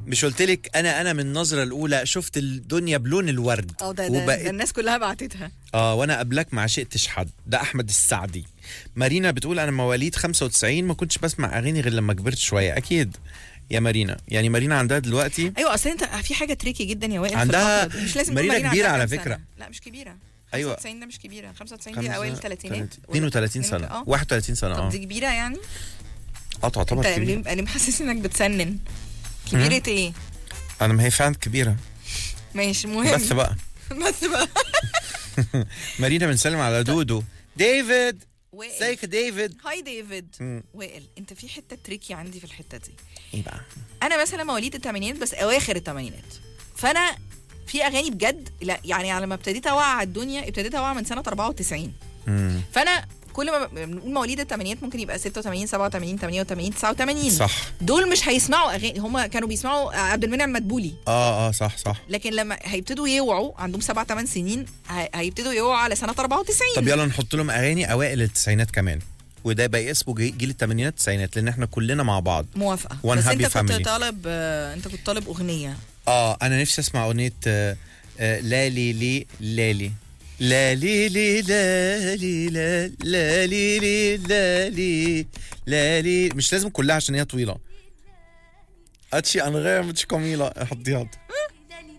مش قلت لك انا انا من النظره الاولى شفت الدنيا بلون الورد اه ده, ده, وبقيت ده الناس كلها بعتتها اه وانا قبلك ما عشقتش حد ده احمد السعدي مارينا بتقول انا مواليد 95 ما كنتش بسمع اغاني غير لما كبرت شويه اكيد يا مارينا يعني مارينا عندها دلوقتي ايوه اصل انت في حاجه تريكي جدا يا وائل في عندها- الفترة دي. مش لازم مارينا تكون كبيرة عندها على كام فكرة. سنة. لا مش كبيره أيوة. 95 ده مش كبيره 95 دي اوائل الثلاثينات 32 سنه اه 31 سنه طب اه دي كبيره يعني اه تعتبر انت كبيرة. ليه ليه محسس انك بتسنن كبيره ايه انا ما هي فعلا كبيره ماشي مهم بس بقى بس بقى مارينا بنسلم على دودو ديفيد وائل ازيك يا ديفيد هاي ديفيد مم. وائل انت في حته تريكي عندي في الحته دي ايه بقى انا مثلا مواليد الثمانينات بس اواخر الثمانينات فانا في اغاني بجد لا يعني على ما ابتديت اوعى على الدنيا ابتديت اوعى من سنه 94 مم. فانا كل ما بنقول مواليد الثمانينات ممكن يبقى 86 87 88 89 صح دول مش هيسمعوا اغاني هم كانوا بيسمعوا عبد المنعم مدبولي اه اه صح صح لكن لما هيبتدوا يوعوا عندهم سبع ثمان سنين هي- هيبتدوا يوعوا على سنه 94 طب يلا نحط لهم اغاني اوائل التسعينات كمان وده بقى اسمه جي- جيل الثمانينات التسعينات لان احنا كلنا مع بعض موافقه One بس happy انت كنت family. طالب آه، انت كنت طالب اغنيه اه انا نفسي اسمع اغنيه آه، آه، لا لي لي لا لي لا لي لي لا لي لا لا لي لي لا لي لا لي مش لازم كلها عشان هي طويله اتشي انغام مش كميله حطيها